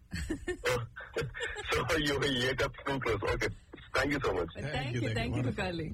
So you ate up to close okay thank you so much thank you thank you for calling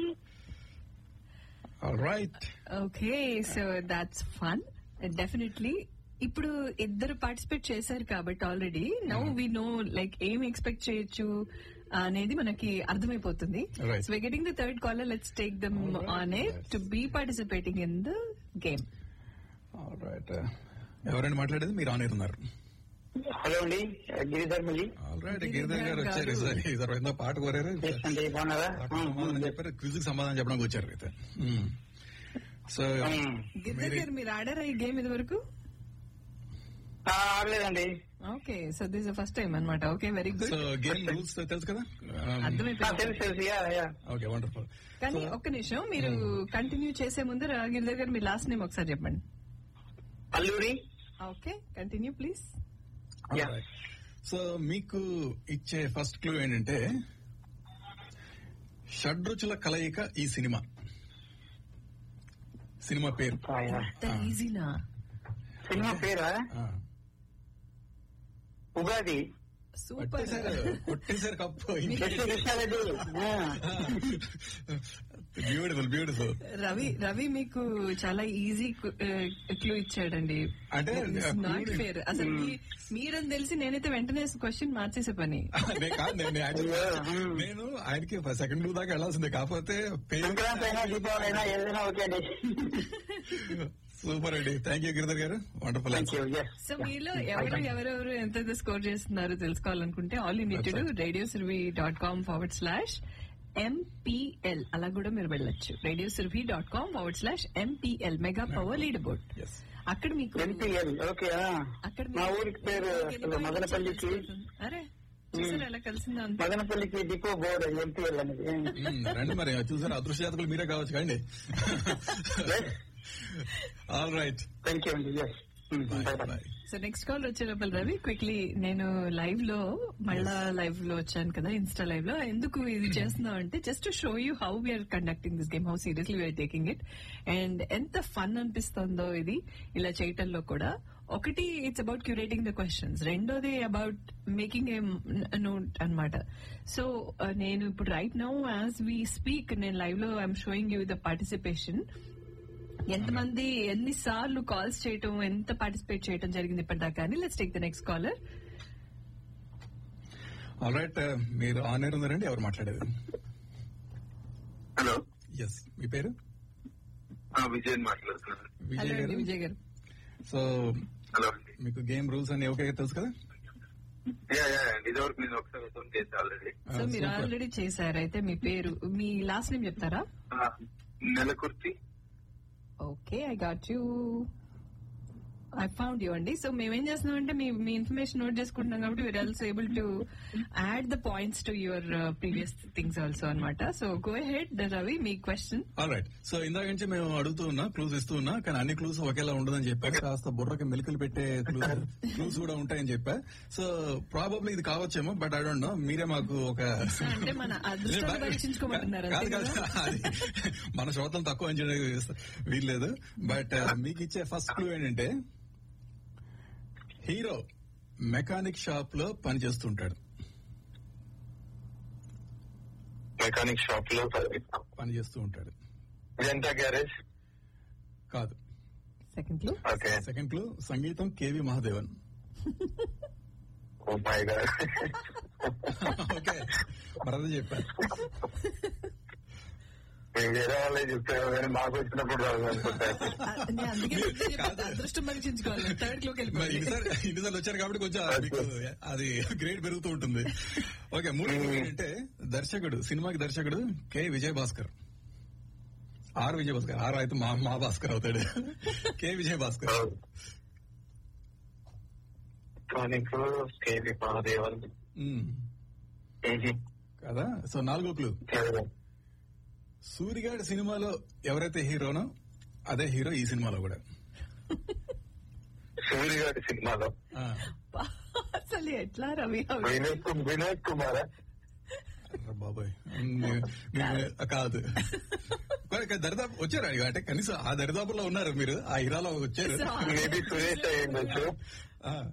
right okay so that's fun definitely ఇప్పుడు ఇద్దరు participate చేశారు కాబట్టి already now we know like ఏం expect చేయొచ్చు అనేది మనకి అర్థమైపోతుంది Right. So getting the third caller let's take them Alright, on a yes. To be participating in the game right ఎవరైనా మాట్లాడేది మీరు ఆన్ ఉన్నారు హలో అండి గిరిధర్ మళ్ళీ ఆల్ రైట్ గిరిధర్ గిరిధర్ గారు వచ్చారు గారు. సార్ ఇద్దరు ఎంత పాట కోరారు అండి బాగున్నారా పాటకు సమాధానం చెప్పారు క్విజ్ సమాధానం చెప్పడానికి వచ్చారు అయితే సో గిద్దర్ గారు మీరు ఆడారా ఈ గేమ్ ఇది వరకు ఆ, ఆడలేదండి okay so this first time అన్నమాట okay very so good game rules తెలుసు కదా ఆ, అర్థమైపోయింది తెలుసు తెలుసు యా యా ఓకే వండర్ఫుల్ కానీ ఒక్క నిమిషం మీరు కంటిన్యూ చేసే ముందు గిరిధర్ గారు మీ లాస్ట్ నేమ్ ఒకసారి చెప్పండి Alluri okay continue please Yeah. So మీకు ఇచ్చే ఫస్ట్ క్లూ ఏంటంటే షడ్రుచుల కలయిక ఈ సినిమా సినిమా పేరు ఈజీనా సినిమా పేరా ఆ. ఉగాది సూపర్ కొట్టేశారు కొట్టేశారు కప్పు కృష్ణ కృష్ణారెడ్డి ఆ, బ్యూటిఫుల్ బ్యూటిఫుల్ రవి రవి మీకు చాలా ఈజీ క్లూ ఇచ్చాడండి అంటే, నాట్ clue- ఫేర్ అసలు మీ- మీరని తెలిసి నేనైతే వెంటనే క్వశ్చన్ మార్చేసే పని నేను కాదు నేను నేను actually- నేను ఆయనకి సెకండ్ క్లూ దాకా వెళ్ళాల్సిందే కాకపోతే పేరు సంక్రాంతి అయినా దీపావళి అయినా ఏదైనా ఓకే అండి సూపర్ అండి థ్యాంక్ యూ గిరిధర్ గారు wonderful thank you yes so మీలో ఎవరు ఎవరెవరు ఎంత స్కోర్ చేస్తున్నారో తెలుసుకోవాలనుకుంటే ఆల్ ఇన్ టు రేడియో సిర్వీ dot com forward slash MPL అలా కూడా మీరు వెళ్ళొచ్చు రేడియో సిర్వీ dot com forward slash MPL mega power lead board yes అక్కడ మీకు ఎన్పిఎల్ ఓకే ఆ. అక్కడ మా మీకు ఊరికి పేరు ఎన్ని అసలు పాయింట్లు మదనపల్లికి వచ్చాయో అరే చూసారా ఎలా కలిసిందో అంత మదనపల్లికి డిపో బోర్డు ఎంపీఎల్ అనేది మ్మ్, రండి మరి చూసారు అదృష్ట జాతకులు మీరే కావచ్చు కండి ఆల్ రైట్ థ్యాంక్ యూ అండి yes bye bye so next call వచ్చే లోపల రవి క్విక్లీ నేను లైవ్ లో మళ్ళా లైవ్ లో వచ్చాను కదా ఇన్స్టా లైవ్ లో ఎందుకు ఇది చేస్తున్నాం అంటే just to show you how we are conducting this game how seriously we are taking it and ఎంత ఫన్ అనిపిస్తుందో ఇది ఇలా చేయటంలో కూడా ఒకటి it's about curating the questions రెండోది అబౌట్ మేకింగ్ ఏ నోట్ అనమాట సో నేను ఇప్పుడు right now as we speak నేను లైవ్ లో I'm showing you the participation ఎంతమంది ఎన్నిసార్లు కాల్స్ చేయటం ఎంత పార్టిసిపేట్ చేయటం జరిగింది ఇప్పటిదాకా కానీ let's take the next caller all right మీరు ఆన్ ఎయిర్ ఉన్నారండి ఎవరు మాట్లాడేది హలో ఎస్ మీ పేరు విజయన్ మాట్లాడుతున్నాను హలో విజయ్ అండి గారు విజయ్ గారు సో హలో మీకు గేమ్ రూల్స్ అన్ని ఓకే తెలుసు కదా యా యా ఇదివరకు నేను ఒకసారి అటెంప్ట్ చేసి ఆల్రెడీ సో Ah, మీరు super. ఆల్రెడీ చేశారు అయితే మీ పేరు మీ లాస్ట్ నేమ్ చెప్తారా Nelakurthi okay I got you I found you అండి సో మేమేం చేస్తున్నాం అంటే మీ మీ ఇన్ఫర్మేషన్ నోట్ చేసుకుంటున్నాం కాబట్టి we are also able to add the points to your previous things also అనమాట సో గో హెడ్ రవి మీ క్వశ్చన్ ఆల్ రైట్ సో ఇందాక నుంచి మేము అడుగుతూ ఉన్నా క్లూస్ ఇస్తూ ఉన్నా కానీ అన్ని క్లూస్ ఒకేలా ఉండదని చెప్పారు కాస్త బుర్రకి మెలికలు పెట్టే క్లూస్ క్లూస్ కూడా ఉంటాయని చెప్పా సో ప్రాబబ్లీ ఇది కావచ్చేమో బట్ ఐ డోంట్ నో మీరే మాకు ఒక అంటే మన అదృష్టాన్ని పరీక్షించుకోమంటున్నారు కాదు అంతే కాదు కదా? అది మన శ్రోతలు తక్కువ అంచనా వీల్లేదు బట్ మీకు ఇచ్చే ఫస్ట్ క్లూ ఏంటంటే హీరో మెకానిక్ షాప్ లో పనిచేస్తుంటాడు మెకానిక్ షాప్ లో పనిచేస్తూ ఉంటాడు జంటా గ్యారేజ్ కాదు second clue okay second clue సంగీతం K V Mahadevan oh my god okay మరదే చెప్పాను వేరే వాళ్ళే చెప్తారు కానీ మాకు వచ్చినప్పుడు రాదు అనుకుంటారు నేను అందుకే ముందే చెప్పాను, అదృష్టం పరీక్షించుకోవాలి థర్డ్ క్లోకి మరి వెళ్ళిపోయి ఇన్నిసార్లు ఇన్నిసార్లు వచ్చారు కాబట్టి కొంచెం మీకు అది గ్రేడ్ పెరుగుతూ ఉంటుంది ఓకే మూడు ఏంటంటే దర్శకుడు సినిమాకి దర్శకుడు K Vijay Bhaskar R Vijay Bhaskar R అయితే మా మా భాస్కర్ అవుతాడు K Vijay Bhaskar mechanic K V Mahadevan um, కదా సో నాలుగో క్లూ సూరిగాడి సినిమాలో ఎవరైతే హీరోనో అదే హీరో ఈ సినిమాలో కూడా సూర్య గారి సినిమాలో ఆ, అసలు ఎట్లా రవి వినోద్ కు- వినోద్ కుమార్ అర్ర బాబోయ్ ఉమ్, మీరు- కాదు కానీ దరిదాపు వచ్చారు ఆయన. అంటే కనీసం ఆ దరిదాపులో ఉన్నారు మీరు ఆ హీరాలో వచ్చారు So, మేబీ సురేష్ అయ్యి ఉండొచ్చు ఆ.